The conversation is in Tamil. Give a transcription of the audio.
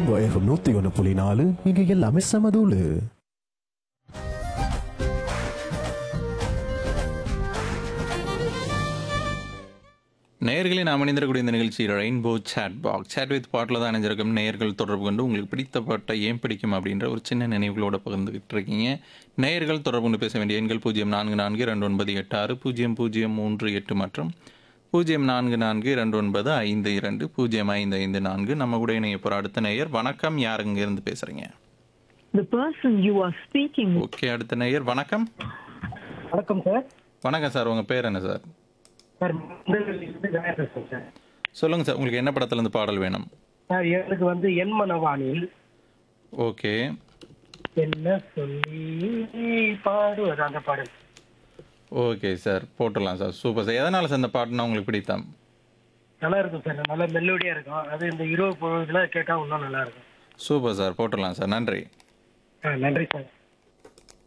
ரெயின்போ எஃப்எம் நூத்தி ஒன்று புள்ளி நாலு இங்க எல்லாமே சமதூளு நேயர்களே நாம் இணைந்திருக்கக்கூடிய இந்த நிகழ்ச்சி rainbow chat box chat with பாட்டில் தான் இணைஞ்சிருக்கும் நேயர்கள் தொடர்பு கொண்டு உங்களுக்கு பிடித்த பாட்டை ஏன் பிடிக்கும் அப்படின்ற ஒரு சின்ன நினைவுகளோட பகிர்ந்துகிட்டு இருக்கீங்க நேயர்கள் தொடர்பு கொண்டு பேச வேண்டிய எண்கள் பூஜ்ஜியம் நான்கு நான்கு ரெண்டு ஒன்பது எட்டு ஆறு பூஜ்ஜியம் பூஜ்ஜியம் மூன்று எட்டு மற்றும் பூஜ்ஜியம் நான்கு நான்கு ரெண்டு ஒன்பது ஐந்து இரண்டு பூஜ்ஜியம் ஐந்து ஐந்து நான்கு நம்ம கூட இணைய போகிற அடுத்த நேயர் வணக்கம் யார் இருந்து பேசுகிறீங்க The person you are speaking with okay அடுத்த நேயர் வணக்கம் வணக்கம் சார் வணக்கம் சார் உங்கள் பேர் என்ன சார் சார் மண்டலிலிருந்து கணேஷ் பேசுறேன் சார் சொல்லுங்கள் சார் உங்களுக்கு என்ன படத்துலேருந்து பாடல் வேணும் சார் எனக்கு வந்து என் மனவானில் ஓகே என்ன சொல்லி பாடுவது அந்த பாடல் ஓகே சார் போட்டுடலாம் சார் சூப்பர் சார் எதனால் சார் இந்த பாட்டுனா உங்களுக்கு பிடித்தம் நல்லா இருக்கும் சார் நல்ல மெலோடியா இருக்கும் அது இந்த இரவு பொழுதுல கேட்டா இன்னும் நல்லா இருக்கும் சூப்பர் சார் போட்டுடலாம் சார் நன்றி ஆ, நன்றி சார்